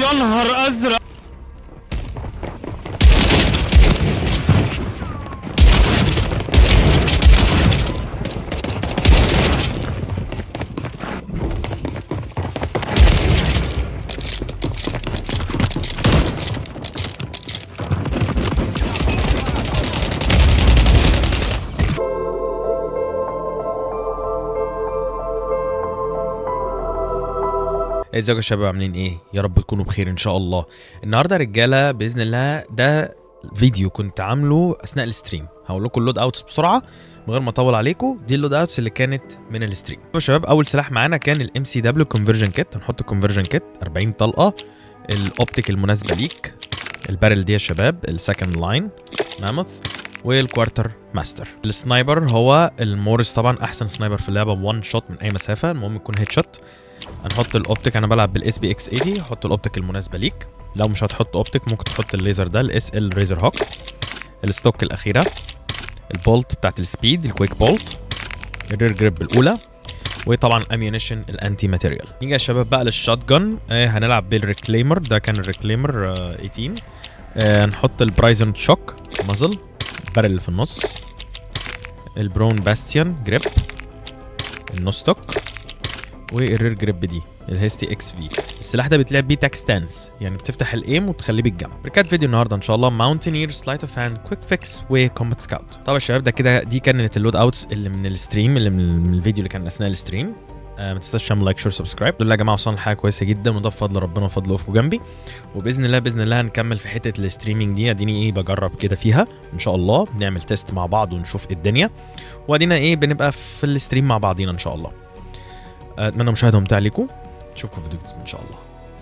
يا نهار ازرق ازيكم يا شباب عاملين ايه يا رب تكونوا بخير ان شاء الله النهارده يا رجاله باذن الله ده فيديو كنت عامله اثناء الستريم هقول لكم اللود اوتس بسرعه من غير ما اطول عليكم دي اللود اوتس اللي كانت من الستريم يا شباب اول سلاح معانا كان الام سي دبليو كونفرجن كيت هنحط الكونفرجن كيت 40 طلقه الاوبتيك المناسبه ليك البارل دي يا شباب السكند لاين ماموث والكوارتر ماستر السنايبر هو المورس طبعا احسن سنايبر في اللعبه 1 شوت من اي مسافه المهم يكون هيد شوت هنحط الاوبتيك انا بلعب بالاس بي اكس 80 حط الاوبتيك المناسبه ليك لو مش هتحط اوبتيك ممكن تحط الليزر ده الاس ال ريزر هوك الستوك الاخيره البولت بتاعت السبيد الكويك بولت الرير جريب الاولى وطبعا الاميونيشن الانتي ماتيريال نيجي يا شباب بقى للشوت جن آه هنلعب بالريكليمر ده كان الريكليمر آه 18 آه هنحط البرايزن شوك مازل البارل اللي في النص البرون باستيان جريب النوستوك والرير جريب دي الهيستي اكس في السلاح ده بيتلعب بيه تاك ستانس يعني بتفتح الايم وتخليه بالجنب ركات فيديو النهارده ان شاء الله ماونتينير سلايت اوف هاند كويك فيكس وكومبات سكاوت طبعا يا شباب ده كده دي كانت اللود اوتس اللي من الستريم اللي من من الفيديو اللي كان اثناء الستريم آه ما تنساش تعمل لايك شير سبسكرايب الحمد لله يا جماعه وصلنا لحاجه كويسه جدا وده بفضل ربنا وفضل وقفكم جنبي وباذن الله باذن الله هنكمل في حته الستريمنج دي اديني ايه بجرب كده فيها ان شاء الله نعمل تيست مع بعض ونشوف إيه الدنيا وادينا ايه بنبقى في الستريم مع بعضينا ان شاء الله اتمنى مشاهده ممتعه ليكم نشوفكم في فيديو جديد ان شاء الله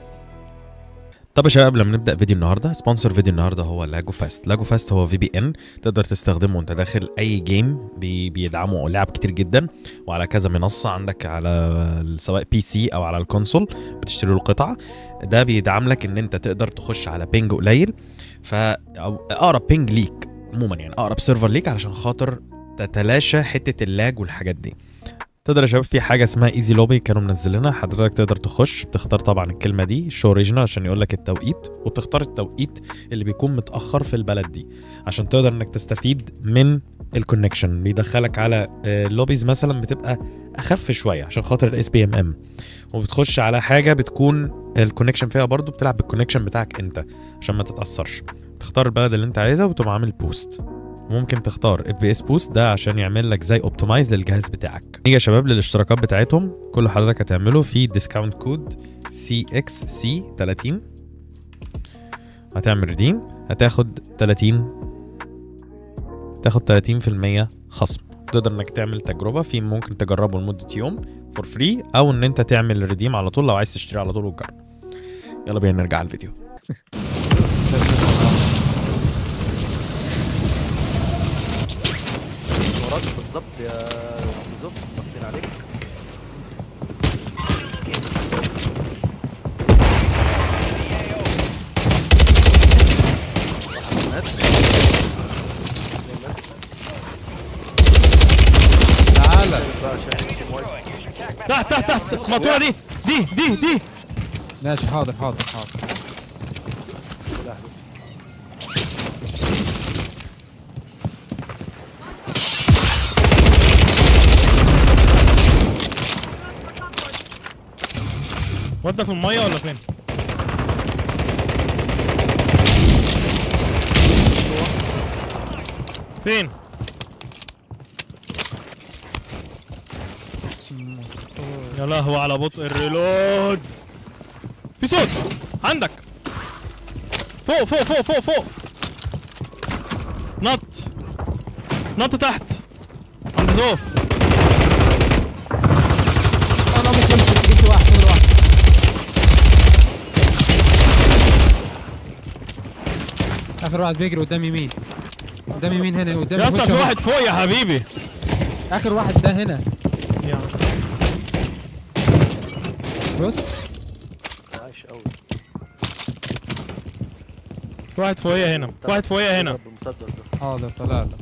طب يا شباب قبل ما نبدا فيديو النهارده سبونسر فيديو النهارده هو لاجو فاست لاجو فاست هو في بي ان تقدر تستخدمه وانت داخل اي جيم بي بيدعموا لعب كتير جدا وعلى كذا منصه عندك على سواء بي سي او على الكونسول بتشتري له قطعه ده بيدعم لك ان انت تقدر تخش على بينج قليل ف أو اقرب بينج ليك عموما يعني اقرب سيرفر ليك علشان خاطر تتلاشى حته اللاج والحاجات دي تقدر يا شباب في حاجه اسمها ايزي لوبي كانوا منزلينها حضرتك تقدر تخش بتختار طبعا الكلمه دي شو اوريجينال عشان يقول لك التوقيت وتختار التوقيت اللي بيكون متاخر في البلد دي عشان تقدر انك تستفيد من الكونكشن بيدخلك على لوبيز مثلا بتبقى اخف شويه عشان خاطر الاس بي ام ام وبتخش على حاجه بتكون الكونكشن فيها برضو بتلعب بالكونكشن بتاعك انت عشان ما تتاثرش تختار البلد اللي انت عايزها وتقوم عامل بوست ممكن تختار اف بي اس بوست ده عشان يعمل لك زي اوبتمايز للجهاز بتاعك نيجي يا شباب للاشتراكات بتاعتهم كل حضرتك هتعمله في ديسكاونت كود سي اكس سي 30 هتعمل ريديم هتاخد 30 تاخد 30% خصم تقدر انك تعمل تجربه في ممكن تجربه لمده يوم فور فري او ان انت تعمل ريديم على طول لو عايز تشتري على طول وتجرب يلا بينا نرجع على الفيديو وراك بالظبط يا زوب باصين عليك تعالى بقى عشان تيم وايت. تحت تحت تحت المقطوره دي دي دي دي ماشي حاضر حاضر حاضر سلاح بس ودك في الميه ولا فين؟ فين؟ يا لهوي على بطء الريلود في صوت عندك فوق فوق فوق فوق فوق نط نط تحت عند زوف انا ممكن امشي جبت واحد كل واحد اخر واحد بيجري قدام يمين قدام يمين هنا قدام يا اسطى وش في أهو. واحد فوق يا حبيبي اخر واحد ده هنا يا بص عايش قوي في واحد فوقيا هنا في واحد فوقيا هنا بالمسدس ده حاضر طلع له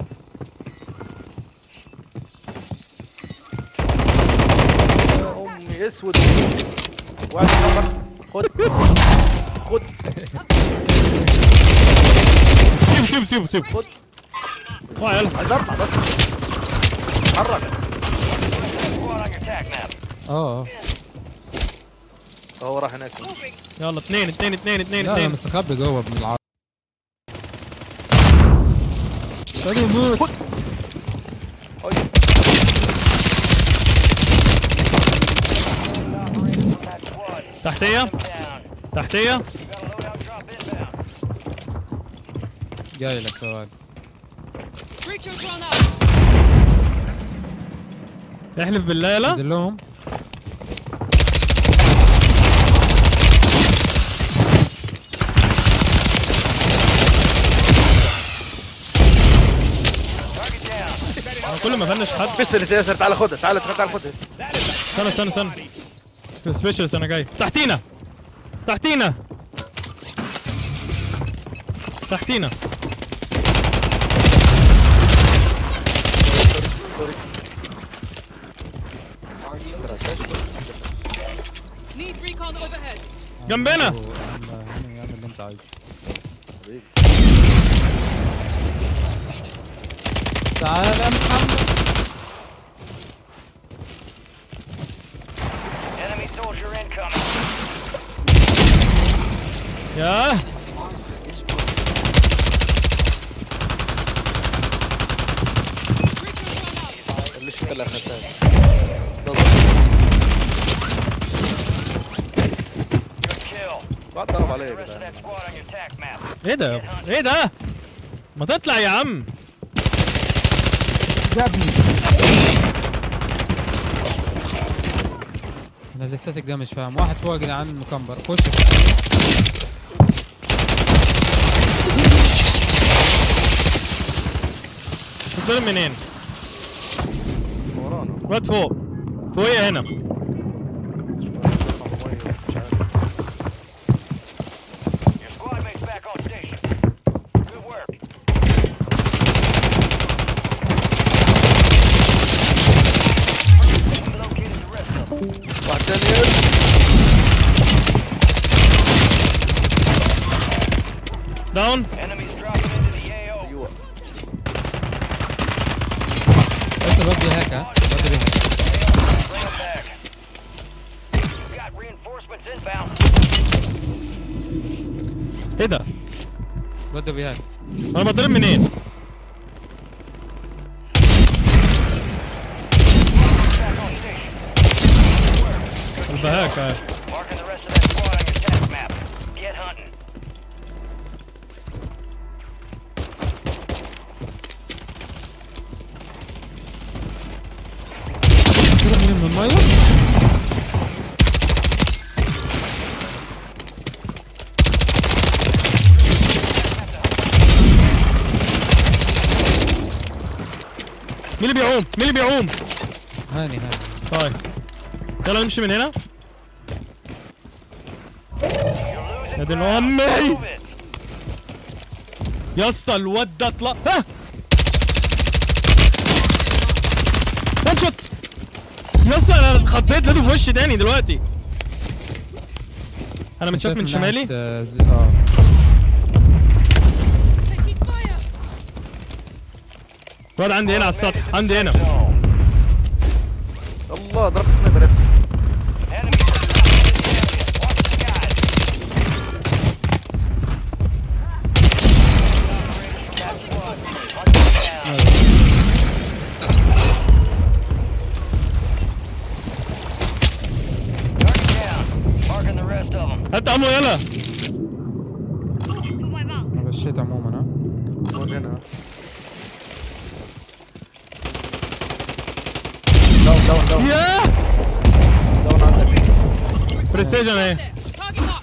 يا امي دمي اسود واحد نمبر خد خد سيبه سيبه سيبه سيبه خد اه يلا عايز اطلع بس اتحرك اه اه هو راح هناك يلا اثنين اثنين اثنين اثنين لا انا اثنين مستخبي جوه ابن العار ابتدى يموت أي. تحتيه تحتيه جاي لك سواق Creatures run up. احلف بالله لا نزل لهم أنا كل ما فنش حد بيستل ياسر تعال خدها تعال تعال خدها استنى استنى استنى في سبيشالست انا جاي تحتينا تحتينا تحتينا سوري Need recon overhead. جنبنا اعمل اعمل اللي انت عايزه تعال يا محمد Enemy soldier incoming. ياه Creatures run up. ليش يطلع خسائر Good kill. بعد ضرب علي The يا rest of جدعان that squad on your tac map. ايه ده ايه ده ما تطلع يا عم انا لساتك ده مش فاهم واحد فوق يا جدعان مكمبر خش بتضرب منين ورانا واد فوق فوقيا هنا Your squad mate's back on station. Good work. Located the rest of them. واحد ثاني داون Enemies dropping into the AO. ايوه بس الواد بيهاك ها الواد بيهاك Bring them back. Got reinforcements inbound. ايه ده الواد بيهاك انا بضرب منين Back on station. البهاك آه. Marking the rest of that squad on your tac map. Get hunting. كده منين من الميه مين اللي بيعوم مين اللي بيعوم هاني هاني طيب يلا نمشي من هنا You're losing يا دين ground. امي Move it. يا اسطى الواد ده طلع ها وان شوت يا اسطى انا اتخضيت لقيته في وشي تاني دلوقتي انا متشاف من شمالي ناحية، آه، ز- اه Taking fire. الواد عندي هنا على السطح عندي هنا Zone. الله ضرب سنايبر ياسر Enemies are dropping into the area. Watch the skies. Target down. Marking the rest of them. هات امو يلا انا غشيت عموما ها وين هنا داون داون داون ياه داون عندك بريستيجن اهي There. Target marked.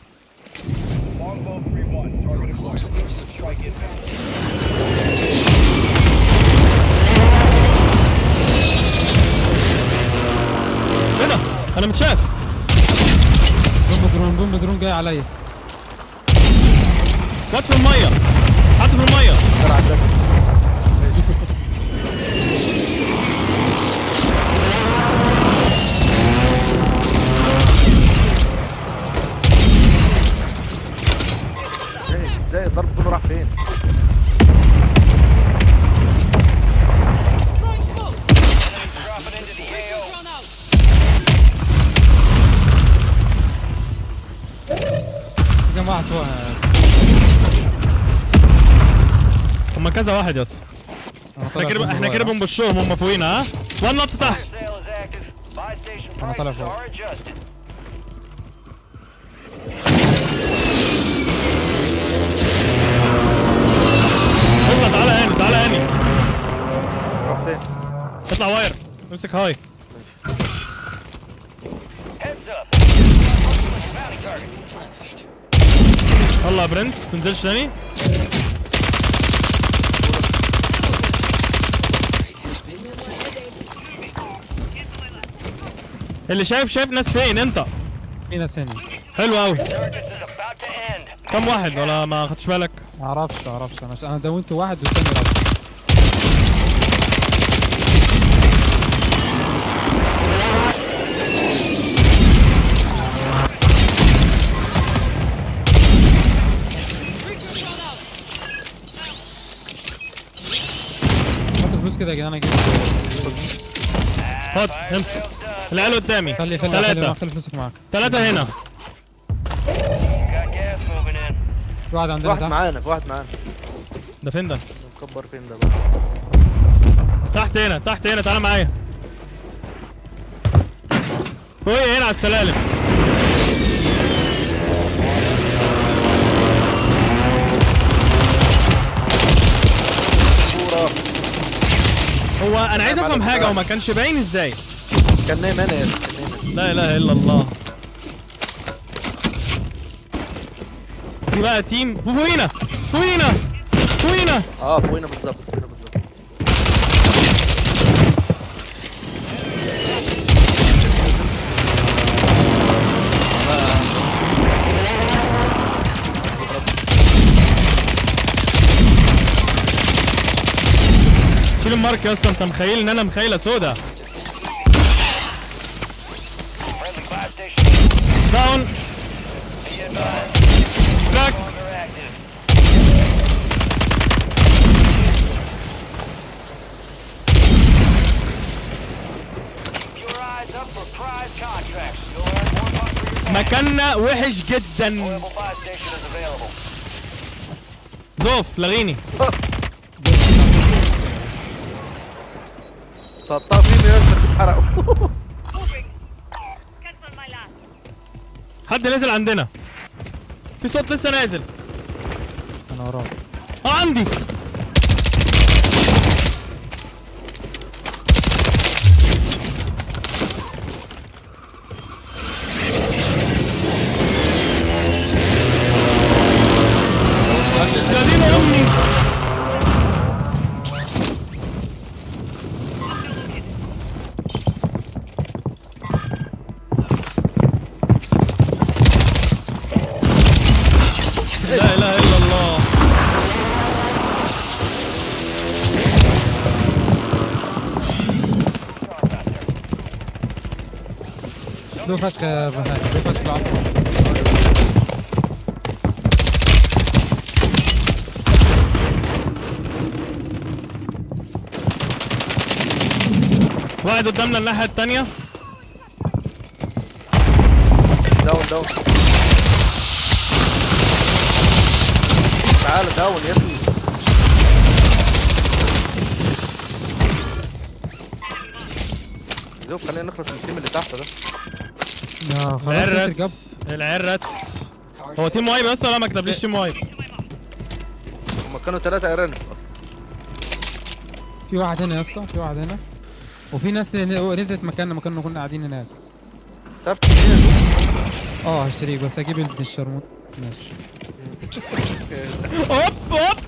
ايه ده انا متشاف بوم درون بوم درون جاي عليا واد في الميه حط في الميه ترى عندك ازاي الضرب كله راح فين Throwing smoke. Enemies dropping into the AO. Run out. كم واحد فوق هما كذا واحد يا اسطى احنا كده احنا كده بنبشهم هم فوقينا ها وان نط تحت Sale is active. Buy station أنا طالع prices فوق. are adjusted. يلا تعالى هاني تعالى هاني راح فين اطلع واير امسك هاي Heads up. Bounty target. يلا يا برنس تنزلش تاني اللي شايف شايف ناس فين انت في ناس هنا حلو قوي Surgeons is about to end. كم واحد ولا ما خدتش بالك ما اعرفش ما اعرفش انا انا دونت واحد والثاني رابع Breacher's run out. حط فلوس كده يا جدعان اجيب خد Fire امسك sale's done. العيال قدامي خلي خلي خلي ثلاثة خلي فلوسك معاك ثلاثة هنا Got gas moving in. في واحد في عندنا واحد تحت معانا في واحد معانا ده فين ده مكبر فين ده بقى تحت هنا تحت هنا تعالى معايا فوقي هنا على السلالم صورة هو انا عايز افهم حاجه هو ما كانش باين ازاي كان نايم انا يا اسطى، كان نايم لا اله الا الله في بقى تيم فوقينا فوقينا فوقينا اه فوقنا بالظبط فوقنا بالظبط شيل المارك يا اسطى انت مخيل ان انا مخيله سودا Friendly buy station. داون Be advised. كراك Longer active. Keep your eyes up for prize contracts. You'll earn more bucks for your time. مكاننا وحش جدا Mobile buy station is available. زوف لغيني سقطها فينا يا اسطى بيتحرقوا Moving. Cancel my last. حد نزل عندنا في صوت لسه نازل انا وراك اه عندي يا دين امي لا اله الا الله له فشخ يا بهاء له فشخ العصر واحد قدامنا الناحية التانية داون داون تعال داون يا ابني شوف خلينا نخلص من التيم اللي تحت ده لا خلاص ياسر جاب العرس العرس هو تيم واي بس ولا ما كتبليش تيم واي هما كانوا ثلاثة ايران اصلا في واحد هنا يا اسطى في واحد هنا وفي ناس ن- نزلت مكاننا مكان كنا قاعدين هناك تعرف تشتري اه هشتريك بس اجيب ال- الشرموط ماشي اوب اوب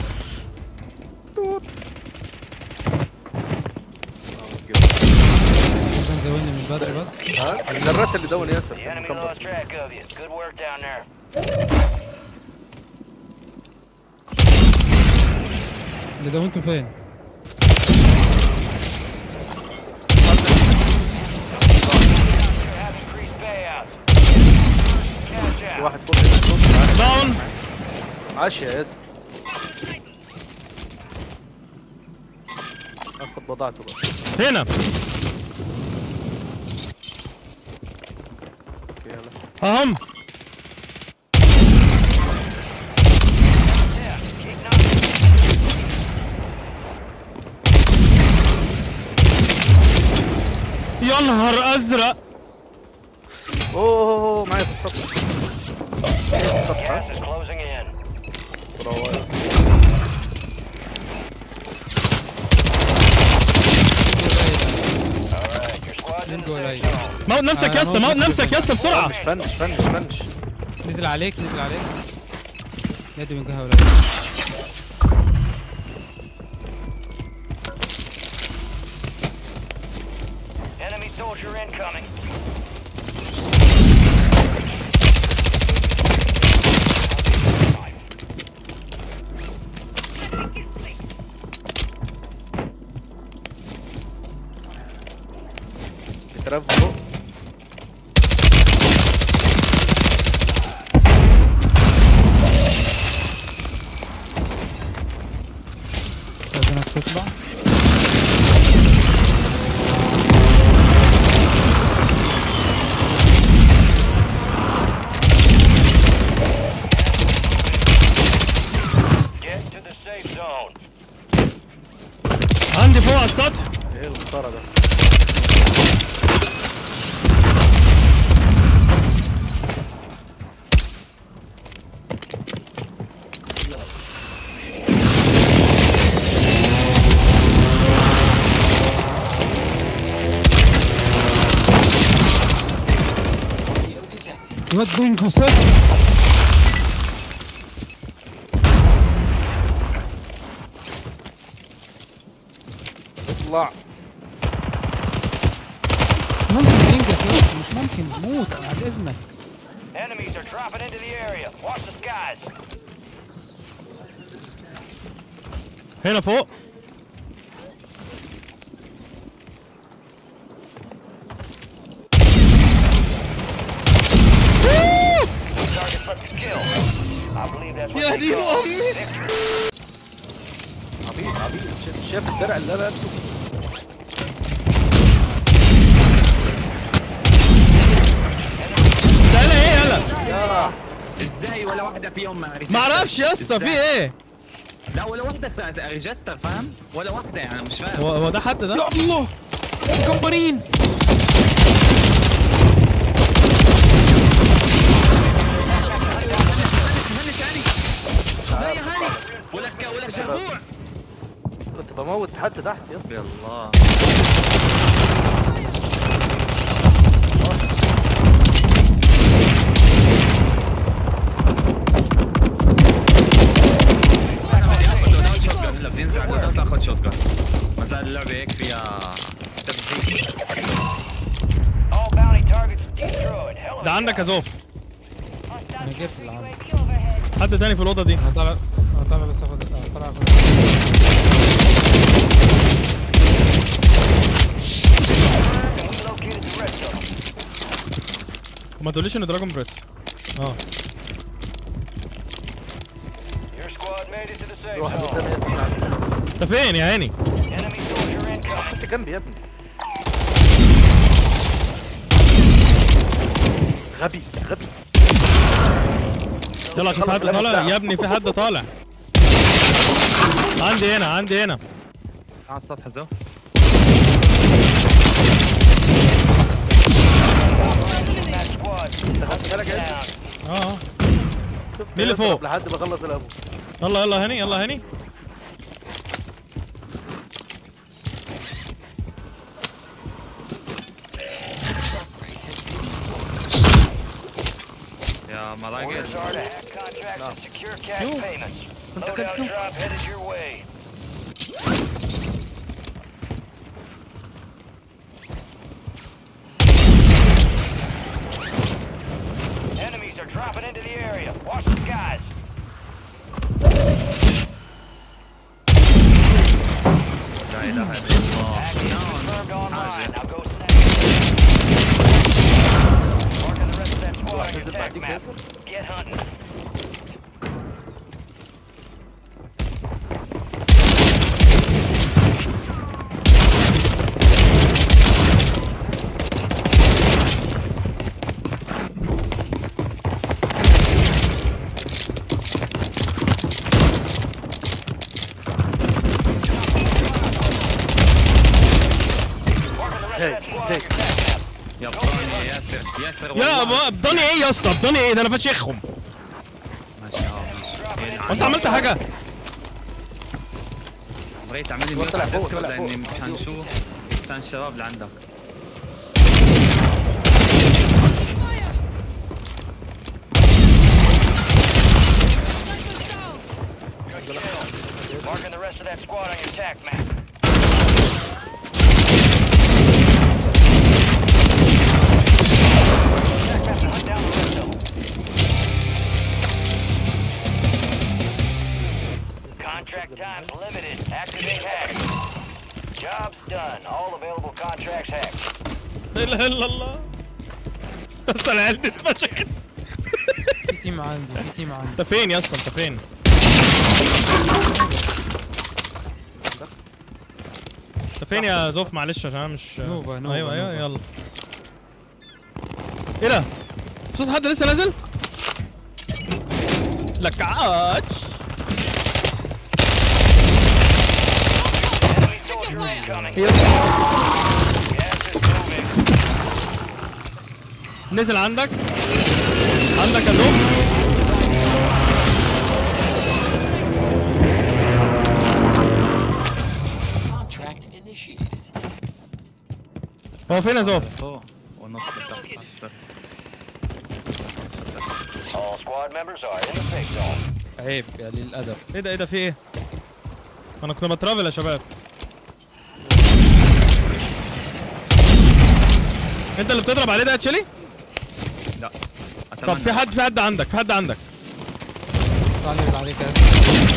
ده مزودني من بدري بس ها الجرات اللي داون ياسر The كان enemy مكبر. lost track of you. Good work down there. اللي ده وانتوا فين؟ Have increased payouts. Cash في out. واحد فوق هنا شوف تعال. داون عاش يا ياسر اخد بضاعته بقى هنا اوكي يلا اهم يا نهار ازرق اوه أوه، أوه، معايا في السطح معايا في السطح ها؟ Gas is closing in. برافو. All right, your squad's in من the جوه safe قليل zone. موت نفسك يا اسطى موت نفسك يا اسطى بسرعه فنش فنش فنش فنش نزل عليك نزل عليك نادي من جهه قليل Enemy soldier incoming. اترف فوق استاذنك تطلع Get to the safe zone. عندي فوق على السطح ايه الخساره ده الواد بينكو صفر اطلع ممكن تنجز يا اسطى مش ممكن موت بعد اذنك Enemies are dropping into the area. Watch the skies. هنا فوق Target left to kill. I believe that's what يا they دين call أمي. victory. عبيط عبيط شايف- شايف الدرع اللي انا لابسه تعالى ايه يلا يا ازاي ولا واحدة فيهم ما ما اعرفش يا اسطى في ايه لا ولا واحدة ريجستر فاهم؟ ولا واحدة يعني مش فاهم هو هو ده حد ده يا الله مكبرين هاني ثاني لا يا هاني ولك ولك شربوع كنت بموت حد تحت يا اسطى يا الله هلا بتنزل على الجدار تاخذ شوت جان مساء اللعبة هيك فيها تبذير All bounty targets destroyed. Hell of ده a عندك job. يا زوف انا جبت اللي عندي UAV overhead. حد تاني في الاوضه دي انا طالع انا طالع بس اخد آه، طالع اخد We located the rest of them. وما تقوليش ان دراجون بريس اه Your squad made it to the في safe واحد zone. قدامي يا اسطى من عندي. انت فين يا هاني Enemy soldier incoming. انت جنبي يا ابني غبي غبي يلا عشان في حد طالع يا ابني في حد طالع عندي هنا عندي هنا على السطح زو That squad. انت خدت بالك يا ابني Down. اه اه شوف مين اللي فوق؟ بضرب لحد ما اخلص الابو يلا يلا هاني يلا هاني يا Orders ملاقي are to hack contracts and secure cash Yo. payments. Punta Loadout ka, yo. drop headed your way. Enemies are dropping into the area. Watch the skies. لا اله الا الله Active confirmed online. حاجة. Now go snag. Marking the rest of that squad on your نزل attack بعديك map. ياسر Get hunting. ياسر ياسر يا والله. ابو بضاني ايه يا اسطى بضاني ايه ده انا فشخهم ماشي اه ماشي وانت عملت حاجه بغيت تعمل لي هو ميوت طلع على فوق، الديسكورد طلع فوق. لاني مشان شو مشان الشباب اللي عندك Good kill. Marking the rest of that squad on your attack map. Attack map to hunt down the rest of them. Contract time's limited. Activate hack. Job's done. All available contracts hacked. لا اله الا الله بس العيال دي اتفشخت في تيم عندي في تيم عندي انت فين يا اسطى انت فين انت فين يا زوف معلش عشان انا مش نوفا، نوفا، ايوه ايوه نوفا. يلا ايه ده صوت حد لسه نازل لكعاج Enemy soldier incoming. يا Gas is moving. نزل عندك عندك يا زوف Contract initiated. هو فين يا زوف فوق ونص تحت أكثر. All squad members are in the safe zone. عيب يا قليل الادب ايه ده ايه ده في ايه انا كنت بترافل يا شباب انت اللي بتضرب عليه ده يا تشيلي لا طب في حد في حد عندك في حد عندك تعالى اللي عليك يا اسطى.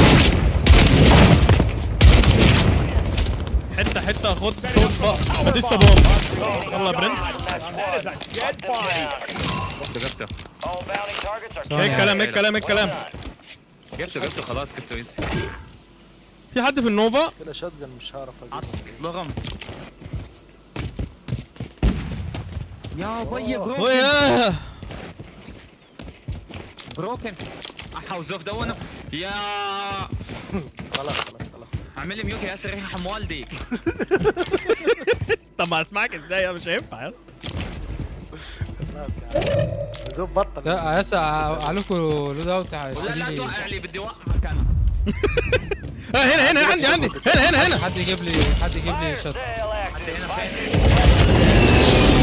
حته حته خد خد بقى باتيستا بوم يلا يا برنس That squad. Hunt them down. جبته All bounty targets are ايه الكلام ايه الكلام ايه well الكلام done. جبته جبته خلاص جبته ايزي في حد في النوفا كده شوت جن مش هعرف اجيبه لغم يا بي برو وياه بروكن حوزوف دونه يا خلاص خلاص خلاص اعمل لي ميوت يا ياسر ريحه حم والدي طب ما اسمعك ازاي يا مش هينفع يا اسطى خلاص يا عم زوب بطل لا يا اسطى عليكم لود اوت لا لا شيلي توقع لي بدي اوقفك انا آه، هنا هنا عندي عندي هنا هنا هنا حد يجيب لي حد يجيب لي Fire شط sale active. هنا Fire فين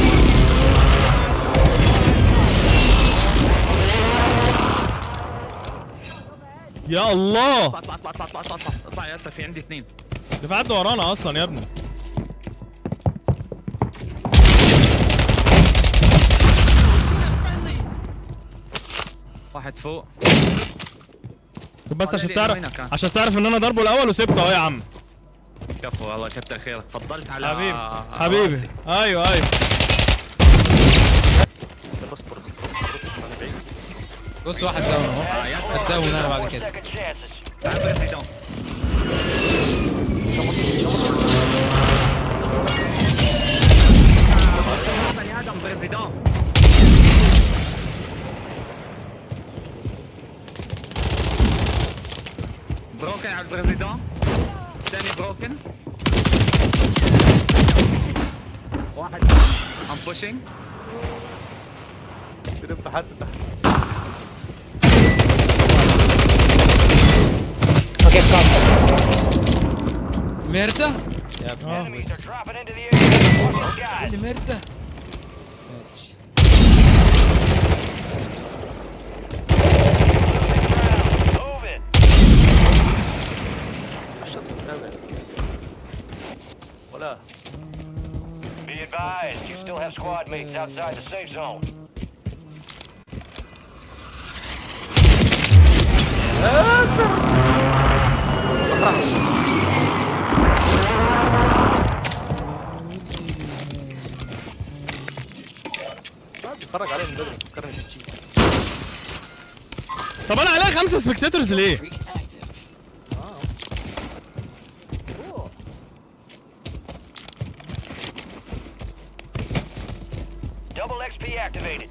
يا الله اطلع اطلع اطلع اطلع اطلع اطلع اطلع يا ياسر في عندي اثنين ده في حد ورانا اصلا يا ابني واحد فوق بس عشان وينك تعرف كان؟ عشان تعرف ان انا ضربه الاول وسبته اهو يا عم كفو والله كتر خيرك فضلت على حبيبي على حبيبي راسي. ايوه ايوه بص بص بص بص انا بعيد بص واحد داون اهو آه، ياسر هتداون انا بعد Four كده second chances. تعال بريزيدون بني ادم بريزيدون بروكن على البريزيدون ثاني بروكن واحد ام بوشينج تلف حد تحت ميرتا يا ابني Enemies are dropping into the area. Watch the skies. اللي ميرتا ماشي Move it. الشوت متابع ولا Be advised, you still have squad mates outside the safe zone. بتفرج عليه من بدري فكرني بالتشيت طب انا عليا خمسه سبكتاتورز ليه Streak active. Double XP activated.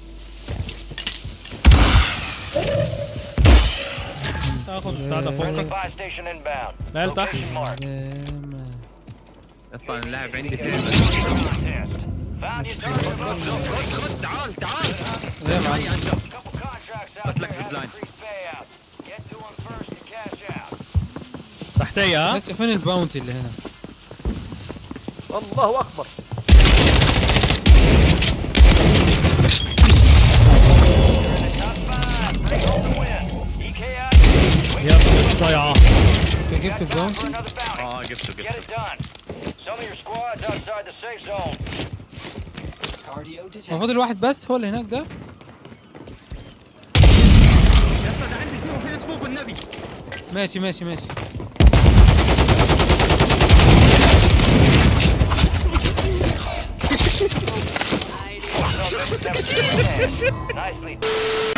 تاخد بتاع ده Friendly فوق buy station inbound. لا تحت Location marked. اصلا اللاعب عندي Contest. فين Found you target located. خد تعال تعال ايه يا معلم Couple contracts out But there like have zipline. increased payouts. Get to them first and cash out. تحتية ها بس فين الباونتي اللي هنا الله اكبر Top five. Bring home the win. EKI. يا ابن الضيعة انت جبت Got time for الباونتي another bounty. اه جبته Get جبته it done. Some of your squads outside the safe zone. Cardio هو detected. فاضل واحد بس هو اللي هناك ده يا اسطى ده عندي سموك فين سموك والنبي ماشي ماشي ماشي Nicely